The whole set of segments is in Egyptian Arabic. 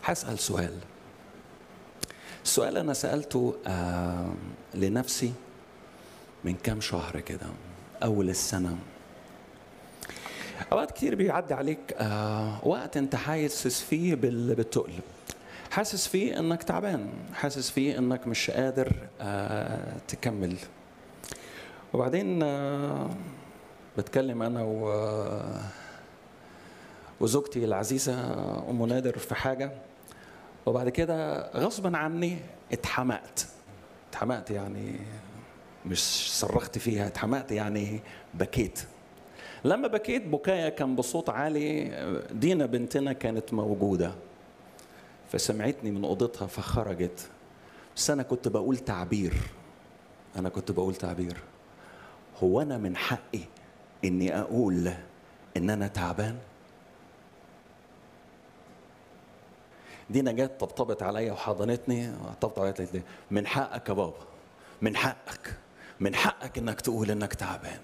هسأل سؤال السؤال أنا سألته آه لنفسي من كام شهر كده أول السنة أوقات كتير بيعدي عليك آه وقت أنت حاسس فيه بال- بالتقل حاسس فيه إنك تعبان حاسس فيه إنك مش قادر آه تكمل وبعدين آه بتكلم أنا و وزوجتي العزيزة أم نادر في حاجة وبعد كده غصبا عني اتحمقت اتحمقت يعني مش صرخت فيها اتحمقت يعني بكيت لما بكيت بكايا كان بصوت عالي دينا بنتنا كانت موجودة فسمعتني من أوضتها فخرجت بس أنا كنت بقول تعبير أنا كنت بقول تعبير هو أنا من حقي إني أقول إن أنا تعبان دينا جت طبطبت عليا وحضنتني طبطبت عليا قالت لي من حقك يا بابا من حقك من حقك انك تقول انك تعبان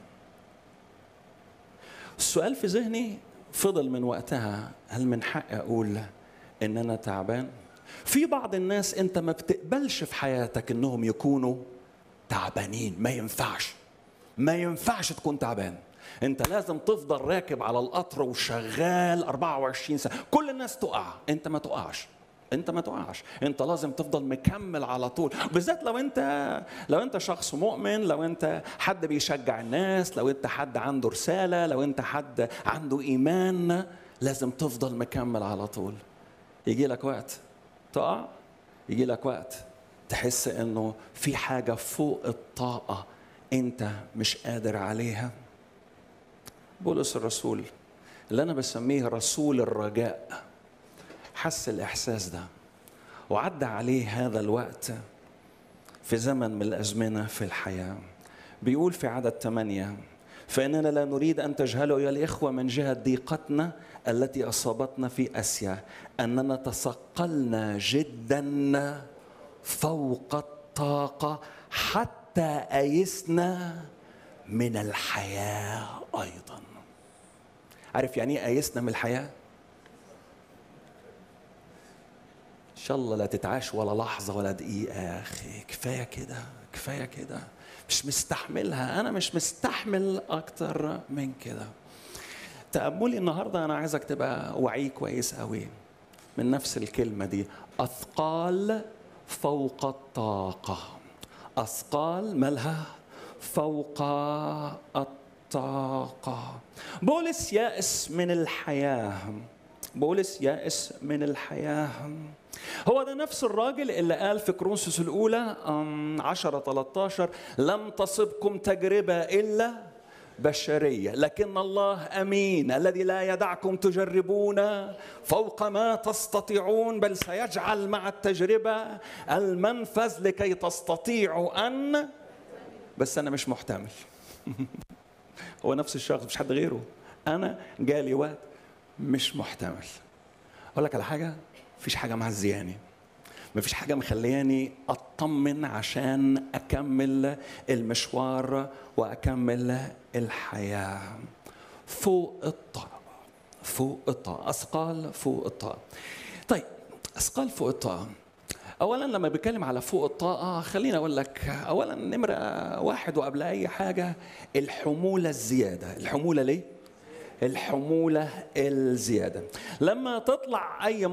السؤال في ذهني فضل من وقتها هل من حقي اقول ان انا تعبان في بعض الناس انت ما بتقبلش في حياتك انهم يكونوا تعبانين ما ينفعش ما ينفعش تكون تعبان انت لازم تفضل راكب على القطر وشغال 24 ساعه كل الناس تقع انت ما تقعش انت ما تقعش انت لازم تفضل مكمل على طول بالذات لو انت لو انت شخص مؤمن لو انت حد بيشجع الناس لو انت حد عنده رساله لو انت حد عنده ايمان لازم تفضل مكمل على طول يجي لك وقت تقع يجي لك وقت تحس انه في حاجه فوق الطاقه انت مش قادر عليها بولس الرسول اللي انا بسميه رسول الرجاء حس الاحساس ده وعدى عليه هذا الوقت في زمن من الازمنه في الحياه بيقول في عدد ثمانيه فاننا لا نريد ان تجهلوا ايها الاخوه من جهه ضيقتنا التي اصابتنا في اسيا اننا تثقلنا جدا فوق الطاقه حتى ايسنا من الحياه ايضا عارف يعني ايه ايسنا من الحياه ان شاء الله لا تتعاش ولا لحظه ولا دقيقه يا اخي كفايه كده كفايه كده مش مستحملها انا مش مستحمل اكتر من كده تأملي النهارده انا عايزك تبقى وعي كويس قوي من نفس الكلمه دي اثقال فوق الطاقه اثقال مالها فوق الطاقه بولس يائس من الحياه بولس يائس من الحياه هو ده نفس الراجل اللي قال في كرونسوس الأولى 10 13 لم تصبكم تجربة إلا بشرية لكن الله أمين الذي لا يدعكم تجربون فوق ما تستطيعون بل سيجعل مع التجربة المنفذ لكي تستطيعوا أن بس أنا مش محتمل هو نفس الشخص مش حد غيره أنا جالي وقت مش محتمل أقول لك على حاجة مفيش حاجة معزياني مفيش حاجة مخلياني أطمن عشان أكمل المشوار وأكمل الحياة فوق الطاقة فوق الطاقة أثقال فوق الطاقة طيب أثقال فوق الطاقة أولا لما بتكلم على فوق الطاقة خليني أقول لك أولا نمرة واحد وقبل أي حاجة الحمولة الزيادة الحمولة ليه؟ الحمولة الزيادة لما تطلع أي